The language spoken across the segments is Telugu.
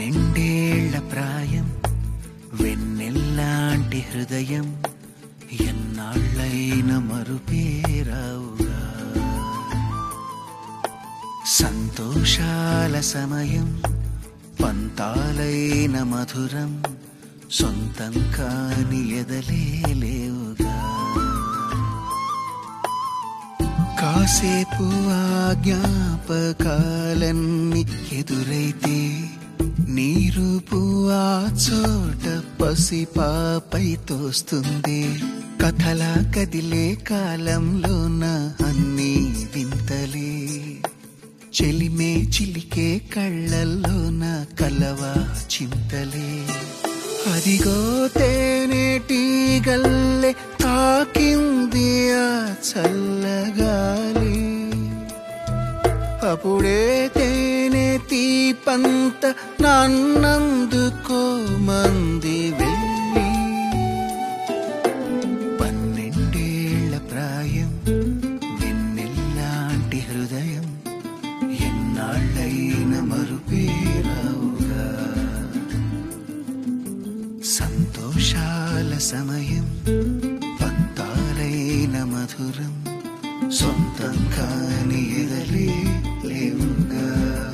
పన్నెండేళ్ల ప్రాయం వెన్నెల్లాంటి హృదయం ఎన్నాళ్ళైన మరుపేరావుగా సంతోషాల సమయం పంతాలైన మధురం సొంతం కాని ఎదలే లేవుగా కాసేపు ఆ జ్ఞాపకాలన్నీ ఎదురైతే నీ రూపు ఆ చోట పసిపాపై తోస్తుంది కథలా కదిలే కాలంలోన అన్నీ వింతలే చెలిమే చిలికే కళ్ళల్లోన కలవా చింతలే అదిగో తేనెటీగల్లే తాకింది ఆ చల్లగాలి అప్పుడే తేనె తీపంత నన్నందుకో మంది వెళ్ళి పన్నెండేళ్ల ప్రాయం వెన్నెల్లాంటి హృదయం ఎన్నాళ్ళైన మరుపేరావుగా సంతోషాల సమయం పంతాలైన మధురం సొంతం కాని ఎదలే లేవుగా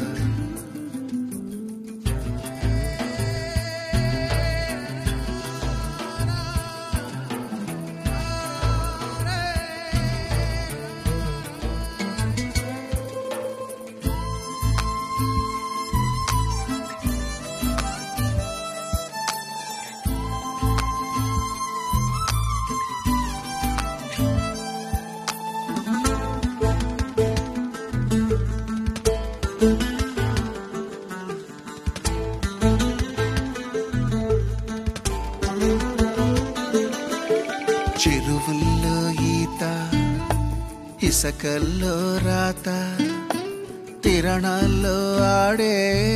చెరువుల్లో ఈత ఇసకల్లో రాత తిరణాల్లో ఆడే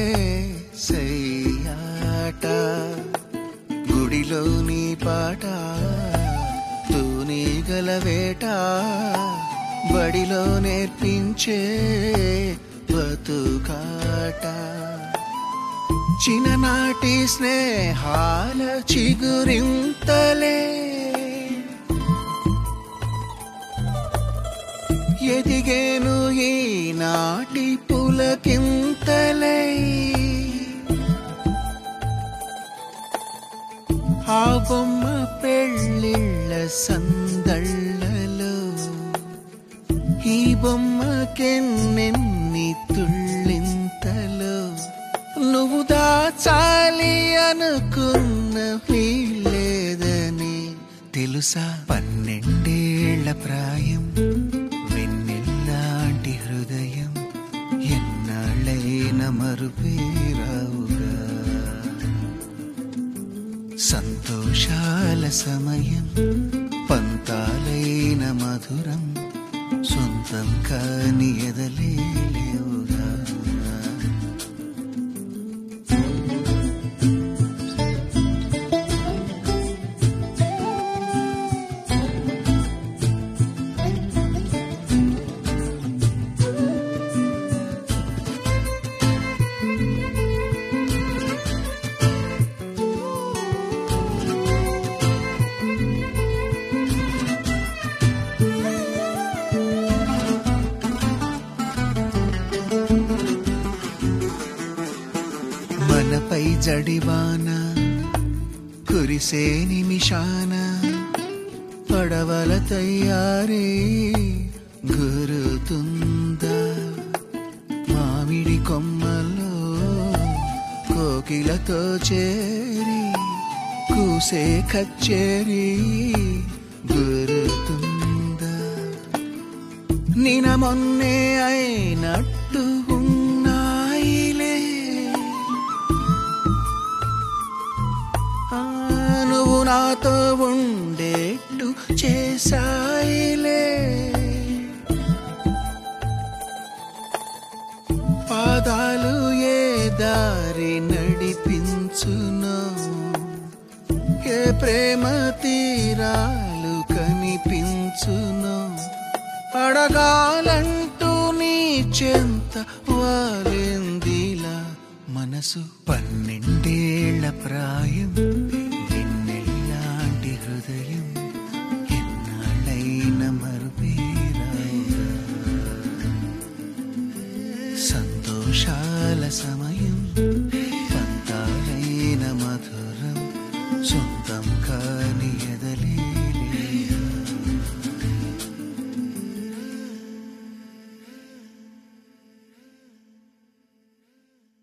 సయ్యాట గుడిలోని పాట తూనీగల వేట బడిలో నేర్పించే బతుకాట చిన్ననాటి స్నేహాల చిగురింతలే ఎదిగేను ఈనాటి పులకింతలై ఆ బొమ్మ పెళ్ళిళ్ళ సందళ్ళలో ఈ బొమ్మకెన్నెన్ని తుళ్ళింతలో నువ్వు దాచాలి అనుకున్న లేదని తెలుసా పన్నెండేళ్ల ప్రాయం వెన్నెల్లాంటి హృదయం ఎన్నాళ్ళైన మరుపేరావుగా సంతోషాల సమయం పంతాలైన మధురం సొంతం కాని ఎదలే లేవుగా మనపై జడివాన కురిసే నిమిషాన పడవల తయారీ గురుతుందా మామిడి కొమ్మల్లో కోకిలతో చేరి కూసే కచ్చేరి గురుతుందా నిన మొన్నే అయినట్టు ఉన్నాయిలే ఆ, నువ్వు నాతో ఉండేట్టు చేసాయిలే పాదాలు ఏ దారి నడిపించునో ఏ ప్రేమ తీరాలు కనిపించునో అడగాలంటూ నీ చెంత వాలిందిలా మన మనసు పన్నెండేళ్ల ప్రాయం వెన్నెల్లాంటి హృదయం ఎన్నాళ్ళైన మరుపేరావుగా సంతోషాల సమయం పంతాలైన మధురం సొంతం కాని ఎదలేలే